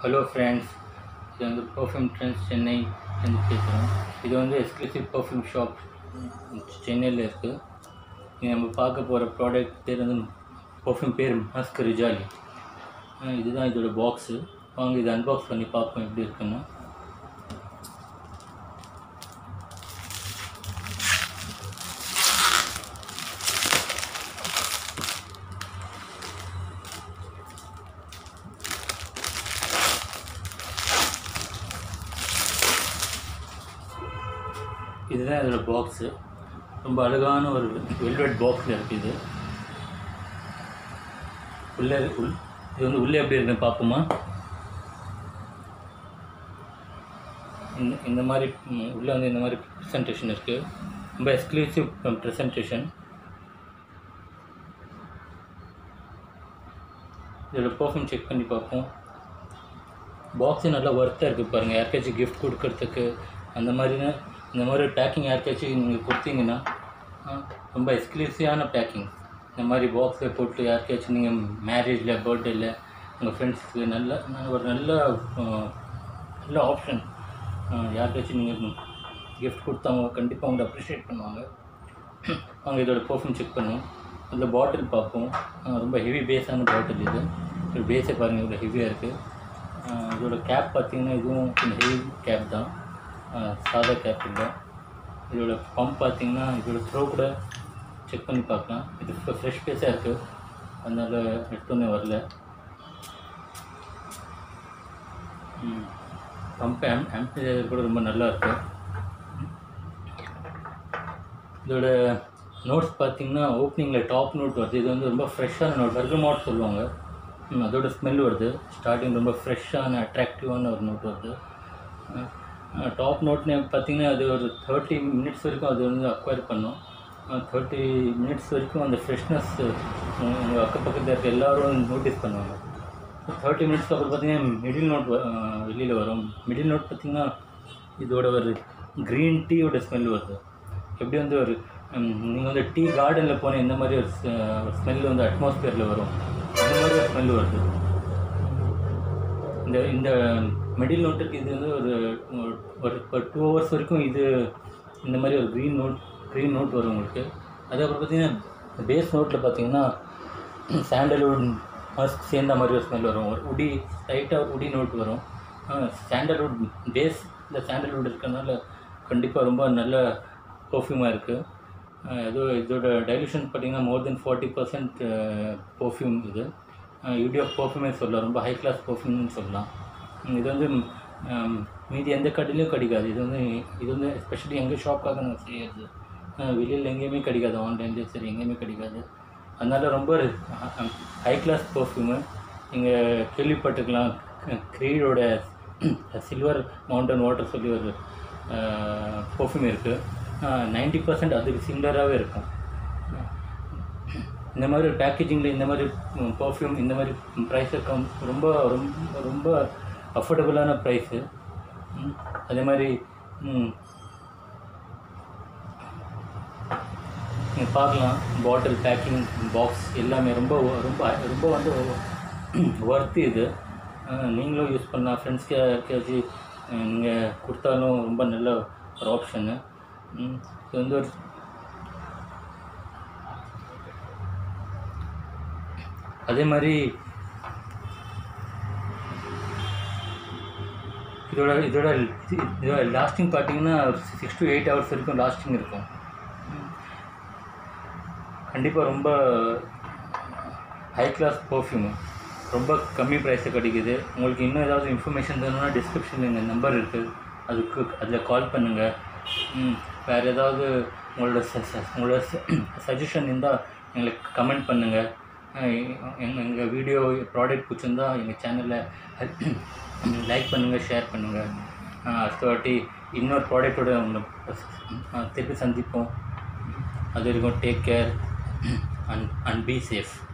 hello friends இது வந்து perfume trends Chennai வந்து பேசுகிறோம் இது வந்து எக்ஸ்க்ளூசிவ் பர்ஃப்யூம் ஷாப் சென்னையில் இருக்குது இங்கே நம்ம பார்க்க போகிற ப்ராடக்ட் பேர் வந்து பர்ஃப்யூம் பேர் மஸ்க் ரிஜாலி அஹ் இதுதான் இதோட பாக்ஸு வாங்க இதை அன்பாக்ஸ் பண்ணி பார்ப்போம் எப்படி இருக்குன்னு இதுதான் இதோட பாக்ஸு ரொம்ப அழகான ஒரு வெல்வெட் பாக்ஸில் இருக்குது இது உள்ளே உள் இது வந்து உள்ளே எப்படி இருக்குன்னு பார்ப்போமா இந்த இந்த மாதிரி ம், உள்ளே வந்து இந்த மாதிரி ப்ரெசன்டேஷன் இருக்குது ரொம்ப எக்ஸ்க்ளூசிவ் ப்ரெசன்டேஷன் இதோட பர்ஃப்யூம் செக் பண்ணி பார்ப்போம் பாக்ஸு நல்லா ஒர்த்தாக இருக்குது பாருங்கள் யாருக்காச்சும் கிஃப்ட் கொடுக்கறதுக்கு அந்த மாதிரினா இந்த மாதிரி பேக்கிங் யாருக்காச்சும் நீங்கள் கொடுத்தீங்கன்னா ஆ, ரொம்ப எக்ஸ்க்ளூசிவான பேக்கிங் இந்த மாதிரி பாக்ஸில் போட்டு யாருக்காச்சும் நீங்கள் மேரேஜில் பர்த்டேயில் உங்கள் ஃப்ரெண்ட்ஸுக்கு நல்ல நல்ல ஒரு நல்ல ஆ, நல்ல ஆப்ஷன் யாருக்காச்சும் நீங்கள் கிஃப்ட் கொடுத்தவங்க கண்டிப்பாக அவங்க அப்ரிஷியேட் பண்ணுவாங்க அவங்க இதோட பர்ஃப்யூம் செக் பண்ணுவோம் அதில் பாட்டில் பார்ப்போம் ஆ, ரொம்ப ஹெவி பேஸான பாட்டில் இது இது பேஸை பாருங்கள் இவ்வளோ ஹெவியாக இருக்குது இதோட கேப் பார்த்தீங்கன்னா இதுவும் கொஞ்சம் ஹெவி கேப் தான் ஆ, சாதா கேப் இல்லை இதோட பம்ப் பார்த்தீங்கன்னா இதோட த்ரோ கூட செக் பண்ணி பார்க்கலாம் இது இப்போ ஃப்ரெஷ் பேஸாக இருக்குது அதனால் எடுத்தோன்னே வரல பம்ப் ஆம் ஆம்பிளைசர் கூட ரொம்ப நல்லா இருக்குது இதோட நோட்ஸ் பார்த்தீங்கன்னா ஓப்பனிங்கில் டாப் நோட் வருது இது வந்து ரொம்ப ஃப்ரெஷ்ஷான நோட் பர்கமாட் சொல்லுவாங்க ம், அதோட ஸ்மெல் வருது ஸ்டார்டிங் ரொம்ப ஃப்ரெஷ்ஷான அட்ராக்டிவான ஒரு நோட் வருது டாப் நோட்னு பார்த்தீங்கன்னா அது ஒரு தேர்ட்டி மினிட்ஸ் வரைக்கும் அது வந்து அக்வயர் பண்ணும் தேர்ட்டி மினிட்ஸ் வரைக்கும் அந்த ஃப்ரெஷ்னஸ் உங்கள் அக்கப்பக்கத்தில் இருக்க எல்லோரும் நோட்டீஸ் பண்ணுவாங்க தேர்ட்டி மினிட்ஸ்க்கு அப்புறம் பார்த்தீங்கன்னா மிடில் நோட் வெளியில் வரும் மிடில் நோட் பார்த்தீங்கன்னா இதோட ஒரு க்ரீன் டீயோட ஸ்மெல் வருது எப்படி வந்து ஒரு நீங்கள் வந்து டீ கார்டனில் போன இந்த மாதிரி ஒரு ஸ்மெல் வந்து அட்மாஸ்பியரில் வரும் அந்த மாதிரி ஒரு ஸ்மெல் வருது இந்த இந்த மிடில் நோட்டுக்கு இது வந்து ஒரு ஒரு ஒரு டூ ஹவர்ஸ் வரைக்கும் இது இந்த மாதிரி ஒரு க்ரீன் நோட் க்ரீன் நோட் வரும் உங்களுக்கு அதுக்கப்புறம் பார்த்தீங்கன்னா பேஸ் நோட்டில் பார்த்தீங்கன்னா சாண்டல்வுட் மஸ்க் சேர்ந்த மாதிரி ஒரு ஸ்மெல் வரும் ஒரு உடி லைட்டாக ஒரு உடி நோட் வரும் சாண்டல்வுட் பேஸ் இந்த சாண்டல்வுட் இருக்கிறதுனால கண்டிப்பாக ரொம்ப நல்ல பர்ஃப்யூமாக இருக்குது ஏதோ இதோட டைலூஷன் பார்த்தீங்கன்னா more than forty percent perfume இது யூடியோ பர்ஃப்யூமே சொல்லலாம் ரொம்ப ஹை கிளாஸ் பர்ஃப்யூம்னு சொல்லலாம் உம், இது வந்து உம், மீதி எந்த கடையிலையும் கிடைக்காது இது வந்து இது வந்து எஸ்பெஷலி எங்கள் ஷாப்காக நாங்கள் செய்யறது வெளியில் எங்கேயுமே கிடைக்காது ஆன்லைன்லேயும் சரி எங்கேயுமே கிடைக்காது அதனால ரொம்ப ஹை கிளாஸ் பர்ஃப்யூமு நீங்கள் கேள்விப்பட்டிருக்கலாம் க்ரீடோட சில்வர் மவுண்டன் வாட்டர் சொல்லி ஒரு பர்ஃப்யூம் இருக்குது நைன்டி பர்சன்ட் அதுக்கு சிமிலராகவே இருக்கும் இந்த மாதிரி பேக்கேஜிங்கில் இந்த மாதிரி பர்ஃப்யூம் இந்த மாதிரி ப்ரைஸு கம் ரொம்ப ரொம்ப ரொம்ப அஃபோர்டபுளான ப்ரைஸு அதே மாதிரி ம், நீங்கள் பார்க்கலாம் பாட்டில் பேக்கிங் பாக்ஸ் எல்லாமே ரொம்ப ரொம்ப ரொம்ப வந்து ஒர்த்து இது அஹ் நீங்களும் யூஸ் பண்ணலாம் ஃப்ரெண்ட்ஸ்க்கு யாருக்காச்சும் நீங்கள் கொடுத்தாலும் ரொம்ப நல்ல ஒரு ஆப்ஷனு இது வந்து ஒரு அதே மாதிரி இதோட இதோட இது- இதோட லாஸ்டிங் பார்த்தீங்கன்னா சிக்ஸ் டு எயிட் ஹவர்ஸ் வரைக்கும் லாஸ்டிங் இருக்கும் கண்டிப்பாக ரொம்ப ஹை கிளாஸ் பர்ஃப்யூமு ரொம்ப கம்மி ப்ரைஸில் கிடைக்குது உங்களுக்கு இன்னும் ஏதாவது இன்ஃபர்மேஷன் வேணும்னா டிஸ்கிரிப்ஷனில் எங்கள் நம்பர் இருக்குது அதுக்கு அதில் கால் பண்ணுங்கள் வேறு ஏதாவது உங்களோட ச- ச- உங்களோட சஜஷன் இருந்தால் எங்களுக்கு கமெண்ட் பண்ணுங்கள் எங்கள் எங்கள் வீடியோ ப்ராடக்ட் பிடிச்சிருந்தா எங்கள் சேனலில் லைக் பண்ணுங்கள் ஷேர் பண்ணுங்கள் அடுத்த வாட்டி இன்னொரு ப்ராடக்டோட உங்களை திருப்பி சந்திப்போம் அது வரைக்கும் take care and and be safe